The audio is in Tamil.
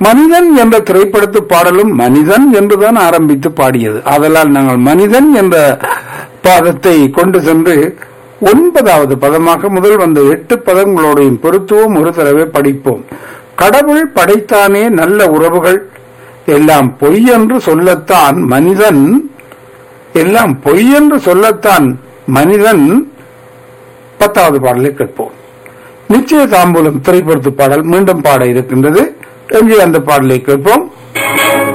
மனிதன் என்ற திரைப்படத்து பாடலும் மனிதன் என்றுதான் ஆரம்பித்து பாடியது ஆதலால் நாங்கள் மனிதன் என்ற பாதத்தை கொண்டு சென்று ஒன்பதாவது பதமாக முதல் வந்த எட்டு பதங்களோடையும் பொருத்துவோம் ஒரு தடவை படிப்போம் கடவுள் படைத்தானே நல்ல உறவுகள் எல்லாம் பொய் என்று சொல்லத்தான் மனிதன் எல்லாம் பொய் என்று சொல்லத்தான் மனிதன் பத்தாவது பாடலை கேட்போம் நிச்சய தாம்பூலம் திரைப்படத்து பாடல் மீண்டும் பாட இருக்கின்றது எங்கே அந்த பாடலை கேட்போம்